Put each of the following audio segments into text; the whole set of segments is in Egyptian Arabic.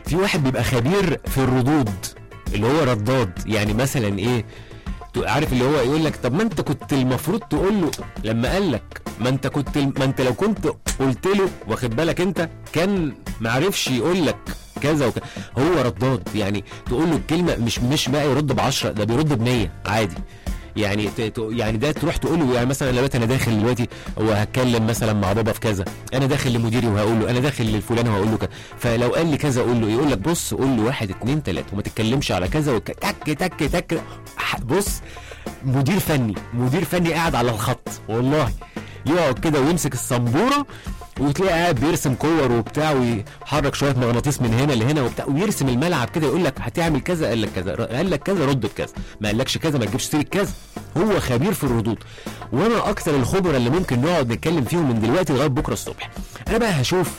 في واحد بيبقى خبير في الردود اللي هو رداد يعني مثلا ايه ت- عارف اللي هو يقول لك طب ما انت كنت المفروض تقول له لما قال لك ما انت كنت ما انت لو كنت قلت له واخد بالك انت كان ما عرفش يقول لك كذا وكذا هو رداد يعني تقول له الكلمه مش مش بقى يرد ب 10 ده بيرد ب 100 عادي يعني ت... ت- يعني ده تروح تقول له يعني مثلا دلوقتي انا داخل دلوقتي وهتكلم مثلا مع بابا في كذا انا داخل لمديري وهقول له انا داخل للفلان وهقول له كذا فلو قال لي كذا اقول له يقول لك بص قول له واحد اتنين تلاته وما تتكلمش على كذا وك... تك تك تك ح- بص مدير فني مدير فني قاعد على الخط والله يقعد كده ويمسك السبوره وتلاقيه قاعد بيرسم كور وبتاع ويحرك شويه مغناطيس من هنا لهنا وبتاع ويرسم الملعب كده يقول لك هتعمل كذا قال لك كذا قال لك كذا رد بكذا ما قالكش كذا ما تجيبش سيره كذا هو خبير في الردود وانا اكثر الخبراء اللي ممكن نقعد نتكلم فيهم من دلوقتي لغايه بكره الصبح انا بقى هشوف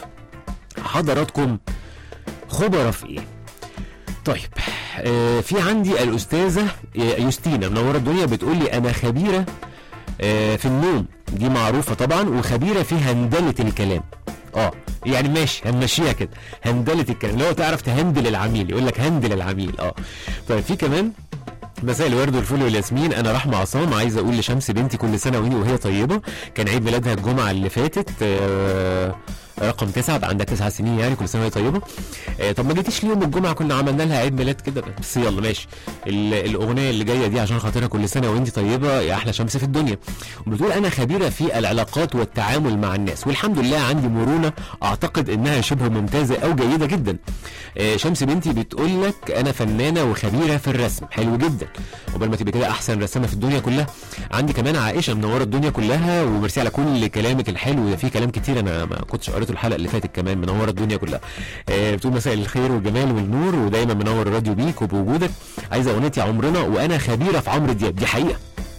حضراتكم خبراء في ايه طيب آه في عندي الاستاذه آه، يوستينا منوره الدنيا بتقول لي انا خبيره آه في النوم دي معروفه طبعا وخبيره في هندله الكلام اه يعني ماشي هنمشيها كده هندله الكلام اللي هو تعرف تهندل العميل يقول لك هندل العميل اه طيب في كمان مساء الورد والفل والياسمين انا رحمه عصام عايز اقول لشمس بنتي كل سنه وهي وهي طيبه كان عيد ميلادها الجمعه اللي فاتت آه، رقم تسعة بقى عندها تسع سنين يعني كل سنه وهي طيبه آه، طب ما جيتيش ليوم الجمعه كنا عملنا لها عيد ميلاد كده بس يلا ماشي ال- الاغنيه اللي جايه دي عشان خاطرها كل سنه وانت طيبه يا احلى شمس في الدنيا وبتقول انا خبيره في العلاقات والتعامل مع الناس والحمد لله عندي مرونه اعتقد انها شبه ممتازه او جيده جدا آه، شمس بنتي بتقول لك انا فنانه وخبيره في الرسم حلو جدا قبل ما تبقى كده احسن رسامه في الدنيا كلها عندي كمان عائشه منوره الدنيا كلها وميرسي على كل كلامك الحلو ده في كلام كتير انا ما كنتش قريته الحلقه اللي فاتت كمان منوره الدنيا كلها آه، بتقول مساء الخير والجمال والنور ودايما منور الراديو بيك وبوجودك عايزه اغنيتي عمرنا وانا خبيره في عمرو دياب دي حقيقه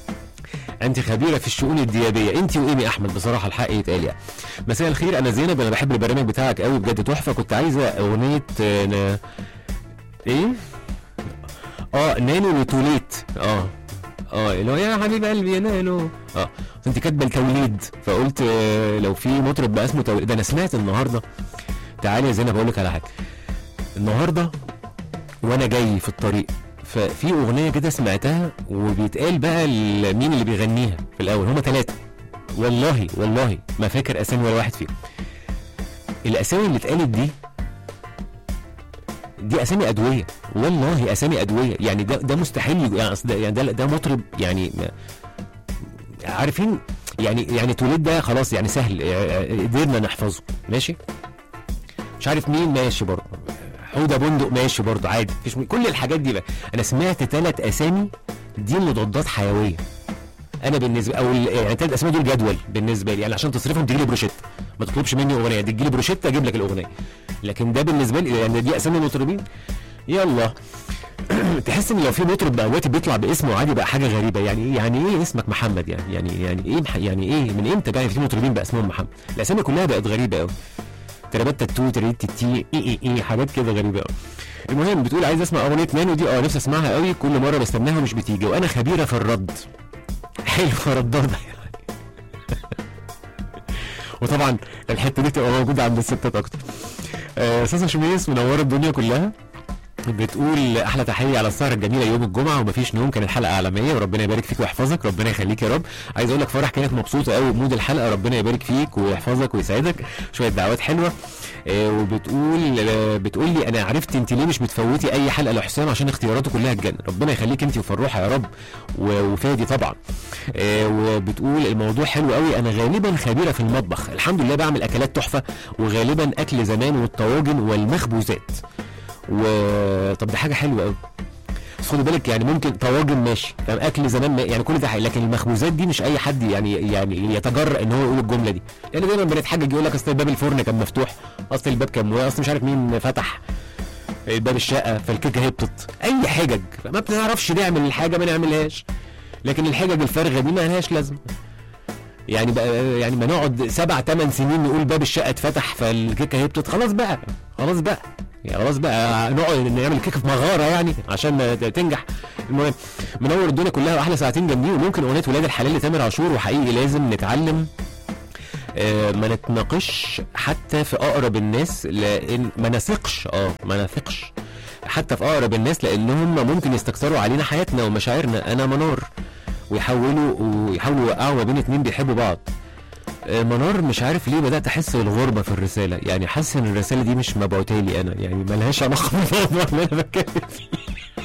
انت خبيره في الشؤون الديابيه انت وايمي احمد بصراحه الحق يتقال يعني مساء الخير انا زينب انا بحب البرنامج بتاعك قوي بجد تحفه كنت عايزه اغنيه آه، نا- ايه اه نانو وتوليت اه اه اللي هو يا حبيب قلبي يا نانو اه انت كاتبه التوليد فقلت آه، لو في مطرب بقى اسمه توليد ده انا سمعت النهارده تعالي يا زينب اقول لك على حاجه النهارده وانا جاي في الطريق ففي اغنيه كده سمعتها وبيتقال بقى ال- مين اللي بيغنيها في الاول هما ثلاثه والله والله ما فاكر اسامي ولا واحد فيهم الاسامي اللي اتقالت دي دي اسامي ادويه والله اسامي ادويه يعني ده ده مستحيل يج- يعني أصل ده يعني ده, ده مطرب يعني ما- عارفين يعني يعني توليد ده خلاص يعني سهل آه، قدرنا نحفظه ماشي مش عارف مين ماشي برضه حوده بندق ماشي برضه عادي مفيش م- كل الحاجات دي بقى انا سمعت ثلاث اسامي دي مضادات حيويه انا بالنسبه او ال- يعني ثلاث اسامي دول جدول بالنسبه لي يعني عشان تصرفهم تجي لي بروشيتا ما تطلبش مني اغنيه دي تجي لي بروشيتا اجيب لك الاغنيه لكن ده بالنسبه لي يعني دي اسامي مطربين يلا تحس ان لو في مطرب دلوقتي بيطلع باسمه عادي بقى حاجه غريبه يعني ايه يعني ايه اسمك محمد يعني يعني يعني ايه مح- يعني ايه من امتى بقى في مطربين بقى اسمهم محمد الاسامي كلها بقت غريبه قوي ترابات تاتو تريت تي ايه ايه ايه حاجات كده غريبه قوي المهم بتقول عايز اسمع اغنيه نانو دي اه نفسي اسمعها قوي كل مره بستناها ومش بتيجي وانا خبيره في الرد حلو رداده يعني وطبعا الحته دي تبقى موجوده عند الستات اكتر آه، استاذه شميس منوره الدنيا كلها بتقول احلى تحيه على السهره الجميله يوم الجمعه ومفيش نوم كانت حلقه عالميه وربنا يبارك فيك ويحفظك ربنا يخليك يا رب عايز اقول لك فرح كانت مبسوطه قوي بمود الحلقه ربنا يبارك فيك ويحفظك ويسعدك شويه دعوات حلوه آه، وبتقول آه، بتقول لي انا عرفت انت ليه مش بتفوتي اي حلقه لحسام عشان اختياراته كلها الجنه ربنا يخليك انت وفروحه يا رب و- وفادي طبعا آه، وبتقول الموضوع حلو قوي انا غالبا خبيره في المطبخ الحمد لله بعمل اكلات تحفه وغالبا اكل زمان والطواجن والمخبوزات و طب ده حاجه حلوه قوي بس خدوا بالك يعني ممكن طواجن ماشي فاهم اكل زمان ما- يعني كل ده حقيقي لكن المخبوزات دي مش اي حد يعني يعني يتجرأ ان هو يقول الجمله دي يعني دايما بنتحجج يقول لك اصل باب الفرن كان مفتوح اصل الباب كان موقع اصل مش عارف مين فتح باب الشقه فالكيكه هبطت اي حجج ما بنعرفش نعمل الحاجه ما نعملهاش لكن الحجج الفارغه دي ما لهاش لازمه يعني بقى يعني ما نقعد سبع ثمان سنين نقول باب الشقه اتفتح فالكيكه هبطت خلاص بقى خلاص بقى يعني خلاص بقى نقعد نعمل كيكه في مغاره يعني عشان ت- تنجح المهم منور الدنيا كلها واحلى ساعتين جامدين وممكن اغنيه ولاد الحلال لتامر عاشور وحقيقي لازم نتعلم آه ما نتناقش حتى في اقرب الناس لان ما نثقش اه ما نثقش حتى في اقرب الناس لانهم ممكن يستكثروا علينا حياتنا ومشاعرنا انا منار ويحولوا ويحاولوا يوقعوا ما بين اتنين بيحبوا بعض آه، منار مش عارف ليه بدات احس بالغربه في الرساله يعني حاسس ان الرساله دي مش مبعوتة لي انا يعني ملهاش علاقه بالموضوع اللي انا بتكلم فيه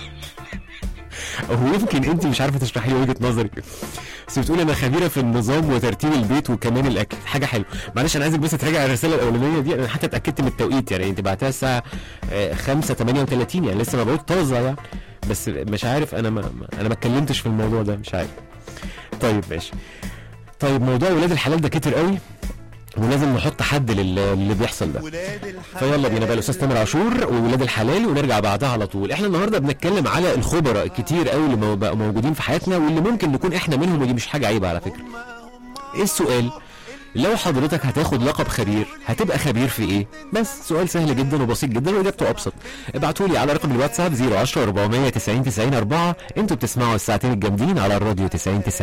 او يمكن انت مش عارفه تشرحي لي وجهه نظرك بس بتقول انا خبيره في النظام وترتيب البيت وكمان الاكل حاجه حلوه معلش انا عايزك بس تراجع الرساله الاولانيه دي انا حتى اتاكدت من التوقيت يعني انت بعتها الساعه 5 38 يعني لسه مبعوث طازه يعني بس مش عارف انا ما ما- انا ما اتكلمتش في الموضوع ده مش عارف طيب ماشي طيب موضوع ولاد الحلال ده كتير قوي ولازم نحط حد لل- للي بيحصل ده فيلا بينا بقى الاستاذ تامر عاشور وولاد الحلال ونرجع بعدها على طول احنا النهارده بنتكلم على الخبراء الكتير قوي اللي مو- بقوا موجودين في حياتنا واللي ممكن نكون احنا منهم ودي مش حاجه عيبه على فكره ايه السؤال لو حضرتك هتاخد لقب خبير هتبقى خبير في ايه بس سؤال سهل جدا وبسيط جدا واجابته ابسط ابعتوا لي على رقم الواتساب 010 490 90 4 انتوا بتسمعوا الساعتين الجامدين على الراديو 90 90